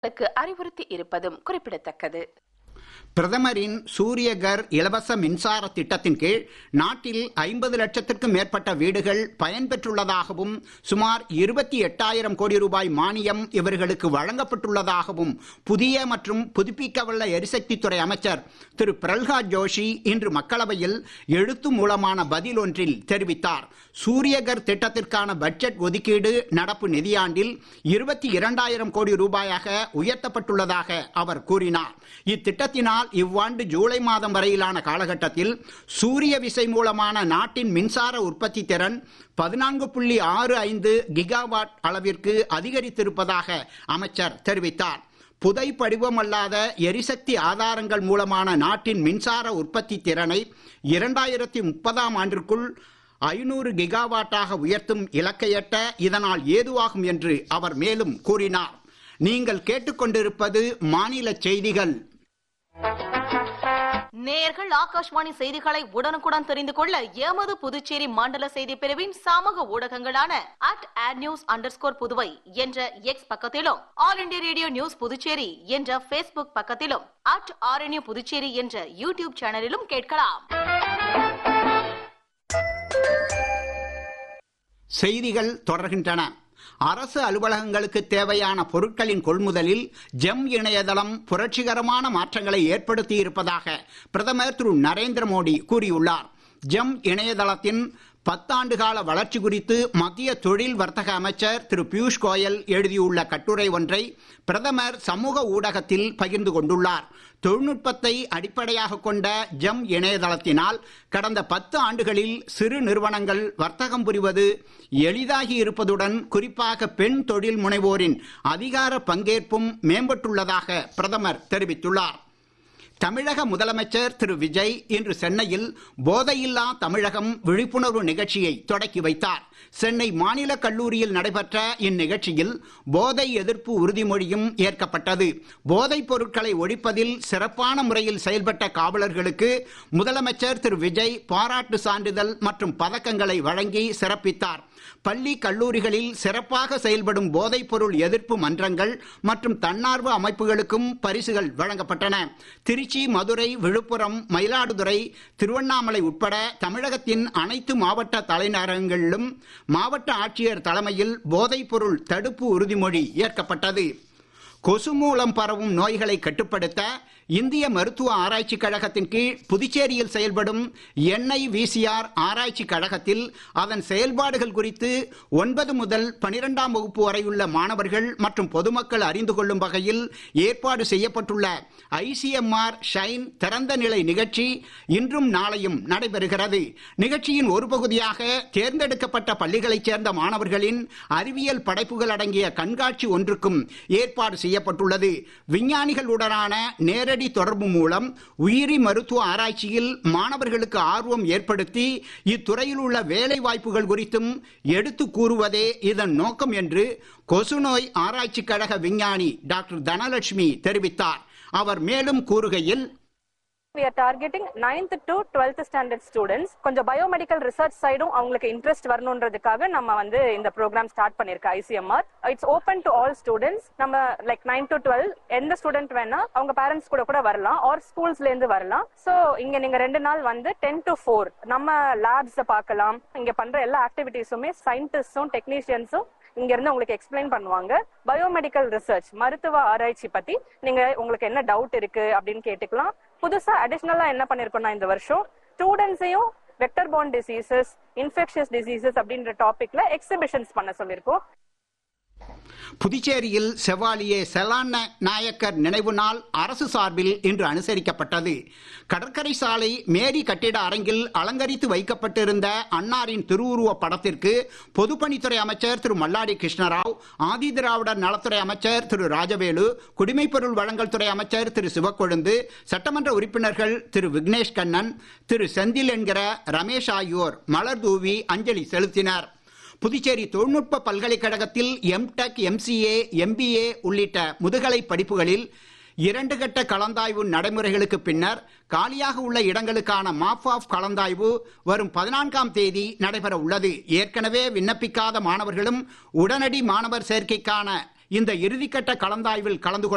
க்கு அறிவுறுத்தி இருப்பதும் குறிப்பிடத்தக்கது பிரதமரின் சூரியகர் இலவச மின்சார திட்டத்தின் கீழ் நாட்டில் ஐம்பது லட்சத்திற்கும் மேற்பட்ட வீடுகள் பயன்பெற்றுள்ளதாகவும் சுமார் இருபத்தி எட்டாயிரம் கோடி ரூபாய் மானியம் இவர்களுக்கு வழங்கப்பட்டுள்ளதாகவும் புதிய மற்றும் புதுப்பிக்கவல்ல எரிசக்தித்துறை அமைச்சர் திரு பிரல்ஹாத் ஜோஷி இன்று மக்களவையில் எழுத்து மூலமான பதில் ஒன்றில் தெரிவித்தார் சூரியகர் திட்டத்திற்கான பட்ஜெட் ஒதுக்கீடு நடப்பு நிதியாண்டில் இருபத்தி இரண்டாயிரம் கோடி ரூபாயாக உயர்த்தப்பட்டுள்ளதாக அவர் கூறினார் இத்திட்டத்தினால் இவ்வாண்டு ஜூலை மாதம் வரையிலான காலகட்டத்தில் சூரிய விசை மூலமான நாட்டின் மின்சார உற்பத்தி திறன் பதினான்கு புள்ளி ஆறு ஐந்து கிகாவாட் அளவிற்கு அதிகரித்திருப்பதாக அமைச்சர் தெரிவித்தார் புதை படிவமல்லாத எரிசக்தி ஆதாரங்கள் மூலமான நாட்டின் மின்சார உற்பத்தி திறனை இரண்டாயிரத்தி முப்பதாம் ஆண்டிற்குள் ஐநூறு கிகாவாட்டாக உயர்த்தும் இலக்கை எட்ட இதனால் ஏதுவாகும் என்று அவர் மேலும் கூறினார் நீங்கள் கேட்டுக்கொண்டிருப்பது மாநில செய்திகள் நேயர்கள் ஆகாஷ்வாணி செய்திகளை உடனுக்குடன் தெரிந்து கொள்ள எமது புதுச்சேரி மண்டல செய்தி பிரிவின் சமூக ஊடகங்களான அட் ஆட் நியூஸ் அண்டர் புதுவை என்ற எக்ஸ் பக்கத்திலும் All India Radio news Puducherry என்ற பேஸ்புக் பக்கத்திலும் அட் ஆர்என்யூ புதுச்சேரி என்ற யூடியூப் சேனலிலும் கேட்கலாம் செய்திகள் தொடர்கின்றன அரசு அலுவலகங்களுக்கு தேவையான பொருட்களின் கொள்முதலில் ஜெம் இணையதளம் புரட்சிகரமான மாற்றங்களை ஏற்படுத்தி இருப்பதாக பிரதமர் திரு நரேந்திர மோடி கூறியுள்ளார் ஜெம் இணையதளத்தின் பத்தாண்டு கால வளர்ச்சி குறித்து மத்திய தொழில் வர்த்தக அமைச்சர் திரு பியூஷ் கோயல் எழுதியுள்ள கட்டுரை ஒன்றை பிரதமர் சமூக ஊடகத்தில் பகிர்ந்து கொண்டுள்ளார் தொழில்நுட்பத்தை அடிப்படையாக கொண்ட ஜெம் இணையதளத்தினால் கடந்த பத்து ஆண்டுகளில் சிறு நிறுவனங்கள் வர்த்தகம் புரிவது எளிதாகி இருப்பதுடன் குறிப்பாக பெண் தொழில் முனைவோரின் அதிகார பங்கேற்பும் மேம்பட்டுள்ளதாக பிரதமர் தெரிவித்துள்ளார் தமிழக முதலமைச்சர் திரு விஜய் இன்று சென்னையில் போதையில்லா தமிழகம் விழிப்புணர்வு நிகழ்ச்சியை தொடக்கி வைத்தார் சென்னை மாநில கல்லூரியில் நடைபெற்ற இந்நிகழ்ச்சியில் போதை எதிர்ப்பு உறுதிமொழியும் ஏற்கப்பட்டது போதைப் பொருட்களை ஒழிப்பதில் சிறப்பான முறையில் செயல்பட்ட காவலர்களுக்கு முதலமைச்சர் திரு விஜய் பாராட்டு சான்றிதழ் மற்றும் பதக்கங்களை வழங்கி சிறப்பித்தார் பள்ளி கல்லூரிகளில் சிறப்பாக செயல்படும் போதைப் பொருள் எதிர்ப்பு மன்றங்கள் மற்றும் தன்னார்வ அமைப்புகளுக்கும் பரிசுகள் வழங்கப்பட்டன திருச்சி மதுரை விழுப்புரம் மயிலாடுதுறை திருவண்ணாமலை உட்பட தமிழகத்தின் அனைத்து மாவட்ட தலைநகரங்களிலும் மாவட்ட ஆட்சியர் தலைமையில் போதைப் பொருள் தடுப்பு உறுதிமொழி ஏற்கப்பட்டது கொசு மூலம் பரவும் நோய்களை கட்டுப்படுத்த இந்திய மருத்துவ ஆராய்ச்சி கழகத்தின் கீழ் புதுச்சேரியில் செயல்படும் எண்ணெய் விசிஆர் ஆராய்ச்சி கழகத்தில் அதன் செயல்பாடுகள் குறித்து ஒன்பது முதல் பனிரெண்டாம் வகுப்பு வரையுள்ள மாணவர்கள் மற்றும் பொதுமக்கள் அறிந்து கொள்ளும் வகையில் ஏற்பாடு செய்யப்பட்டுள்ள ஐசிஎம்ஆர் ஷைன் திறந்த நிலை நிகழ்ச்சி இன்றும் நாளையும் நடைபெறுகிறது நிகழ்ச்சியின் ஒரு பகுதியாக தேர்ந்தெடுக்கப்பட்ட பள்ளிகளைச் சேர்ந்த மாணவர்களின் அறிவியல் படைப்புகள் அடங்கிய கண்காட்சி ஒன்றுக்கும் ஏற்பாடு செய்யப்பட்டுள்ளது விஞ்ஞானிகளுடனான நேரடி தொடர்பு மூலம் உயிரி மருத்துவ ஆராய்ச்சியில் மாணவர்களுக்கு ஆர்வம் ஏற்படுத்தி இத்துறையில் உள்ள வேலை வாய்ப்புகள் குறித்தும் எடுத்து கூறுவதே இதன் நோக்கம் என்று கொசுநோய் ஆராய்ச்சி கழக விஞ்ஞானி டாக்டர் தனலட்சுமி தெரிவித்தார் அவர் மேலும் கூறுகையில் We are targeting 9th to 12th standard students. கொஞ்சம் பயோமெடிக்கல் ரிசர்ச் சைடும் அவங்களுக்கு இன்ட்ரெஸ்ட் வரணுன்றதுக்காக நம்ம வந்து இந்த ப்ரோக்ராம் ஸ்டார்ட் பண்ணிருக்கோம் ICMR it's open to all students நம்ம லைக் நைன் டு டுவெல் எந்த ஸ்டூடெண்ட் வேணா அவங்க பேரண்ட்ஸ் கூட கூட வரலாம் ஆர் ஸ்கூல்ஸ்ல இருந்து வரலாம் ஸோ இங்க நீங்க ரெண்டு நாள் வந்து டென் டு ஃபோர் நம்ம லேப்ஸ் பார்க்கலாம் இங்க பண்ற எல்லா ஆக்டிவிட்டீஸுமே சயின்டிஸ்டும் டெக்னீஷியன்ஸும் இங்க இருந்து உங்களுக்கு எக்ஸ்பிளைன் பண்ணுவாங்க பயோமெடிக்கல் ரிசர்ச் மருத்துவ ஆராய்ச்சி பத்தி நீங்க உங்களுக்கு என்ன டவுட் இருக்கு அப்படின்னு கேட்டுக்கலாம் புதுசா அடிஷ்னலா என்ன பண்ணிருக்கோம்னா இந்த வருஷம் ஸ்டூடெண்ட்ஸையும் vector borne diseases infectious diseases அப்படின்ற டாபிக்ல எக்ஸிபிஷன்ஸ் பண்ண சொல்லியிருக்கோம் புதுச்சேரியில் செவாலியே செலான நாயக்கர் நினைவு நாள் அரசு சார்பில் இன்று அனுசரிக்கப்பட்டது கடற்கரை சாலை மேரி கட்டிட அரங்கில் அலங்கரித்து வைக்கப்பட்டிருந்த அன்னாரின் திருவுருவ படத்திற்கு பொதுப்பணித்துறை அமைச்சர் திரு மல்லாடி கிருஷ்ணராவ் ஆதி திராவிடர் நலத்துறை அமைச்சர் திரு ராஜவேலு குடிமைப்பொருள் வழங்கல் துறை அமைச்சர் திரு சிவக்கொழுந்து சட்டமன்ற உறுப்பினர்கள் திரு விக்னேஷ் கண்ணன் திரு செந்தில் என்கிற ரமேஷ் ஆகியோர் மலர் தூவி அஞ்சலி செலுத்தினர் புதுச்சேரி தொழில்நுட்ப பல்கலைக்கழகத்தில் எம்டெக் எம்சிஏ எம்பிஏ உள்ளிட்ட முதுகலை படிப்புகளில் இரண்டு கட்ட கலந்தாய்வு நடைமுறைகளுக்கு பின்னர் காலியாக உள்ள இடங்களுக்கான மாப் ஆஃப் கலந்தாய்வு வரும் பதினான்காம் தேதி நடைபெற உள்ளது ஏற்கனவே விண்ணப்பிக்காத மாணவர்களும் உடனடி மாணவர் சேர்க்கைக்கான இந்த இறுதிக்கட்ட கலந்தாய்வில் கலந்து கொள்ள